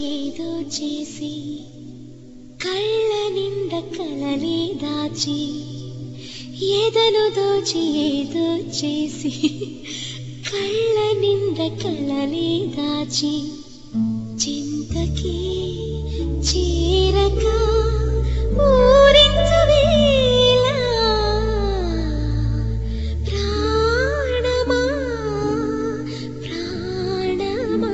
ఏదో చేసి కళ్ళ నిండ కలలే దాచి ఎదను దోచి ఏదో చేసి కళ్ళ నిండ కలలే దాచి చింతకి చేరక ఊరించు వేళ ప్రాణమా ప్రాణమా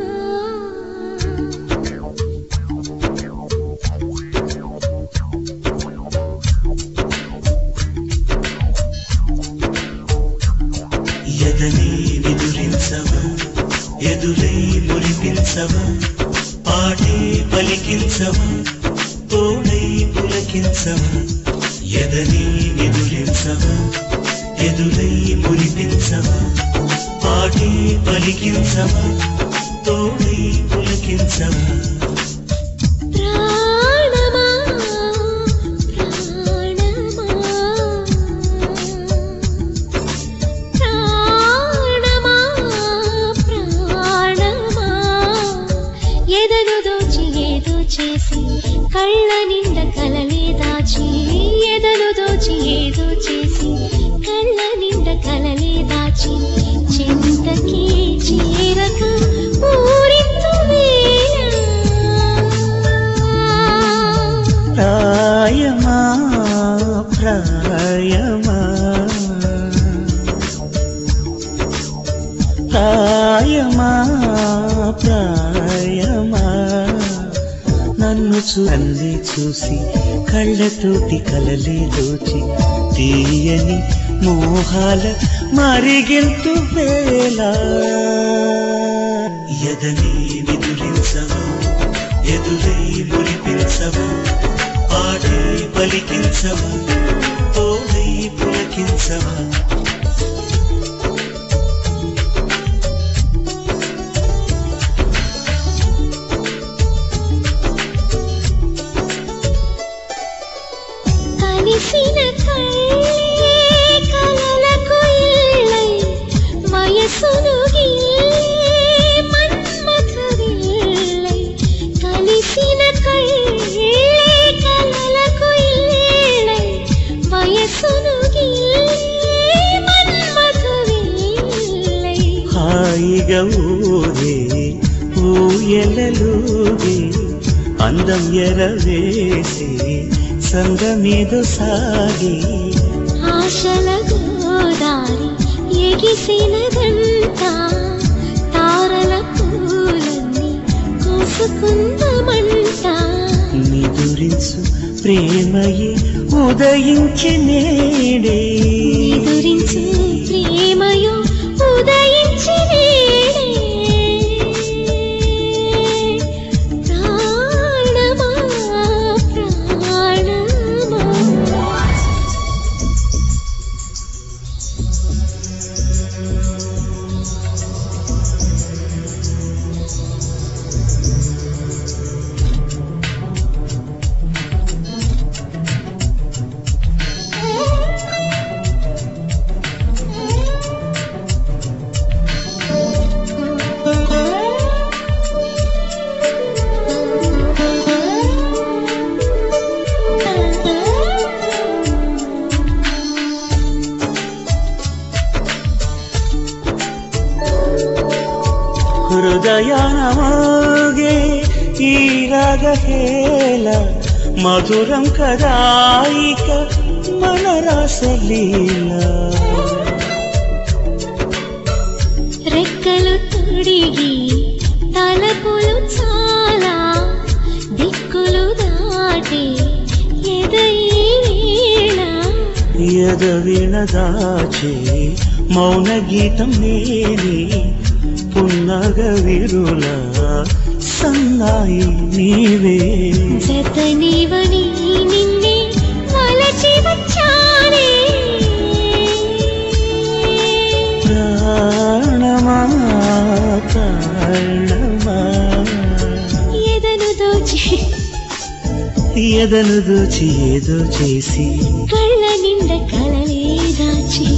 ఎదనే నిదురించవా ఎదురై మురిపించవా పాటే పలికించవా తోడై పులకించవా ఎదనే నిదురించవా ఎదురై మురిపించవా పాటే పలికించవా తోడై పులకించవా ప్రాణమా ప్రాణమా ప్రాణమా ప్రాణమా ఎదను దోచి ఏదో చేసి కళ్ళ నిండ కలలే దాచి ఎదను దోచి ఏదో చేసి కళ్ళ నిండ కలలే దాచి చింతకి చేరక ఊరింతు వేళ ప్రాయమా ప్రాయమా ప్రాయమా ప్రాయమా నన్ను చూసి చూసి కళ్ళతోటి కలలే దోచి తీయని మోహాల మరిగింతు వేళ ఎదని నిదురించవా ఎదురై మురిపించవా పాడే పలికించవా తోడై పులకించవా కలిసిన కళ్ళే కలలకు ఇల్లై వయసును గిల్లే మన్మథ విల్లై కలిసిన కళ్ళే కలలకు ఇల్లై వయసును గిల్లే మన్మథ విల్లై హాయిగా ఊరే ఊయలలుగే అందం ఎరవేసి సంగమీద సాగి ఆశల గోదారి ఎగిసినదంతా తారల పూలన్నీ కోసుకుందమంట నిదురించు ప్రేమయే ఉదయించి నేడే ఎదురించు ప్రేమయో ఉదయించి నేడే. ప్రాణమా ప్రాణమా హృదయాన మోగే ఈ రాగహేళ మధురం కదాయిక మన రాసలీల రెక్కలు తొడిగి తలపులు చాలా దిక్కులు దాటి ఎదయి వేళ ఎదవిణ దాచే మౌన గీతం నేనే పున్నగ విరుల సన్నాయి నీవే జతనివని నిన్నే వలచి వచ్చానే ప్రాణమా ప్రాణమా ఎదను దోచి ఎదను దోచి ఏదో చేసి కళ్ళ నిండ కలలే దాచి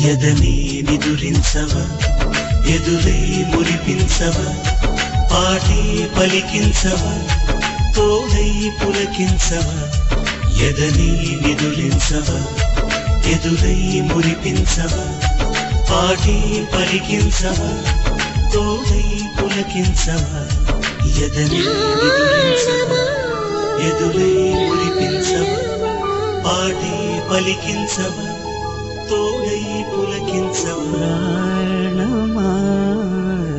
ఎదని నిదురించవ ఎదురై మురిపించవ పాటి పలికించవ తోడై పులకించవ ఎదని నిదురించవ ఎదురై మురిపించవ పాటి పలికించవ తోడై పులకించవ ఎదని నిదురించవ ఎదురై మురిపించవ పాటి పలికించవ తోడై పులకించవ ప్రాణమా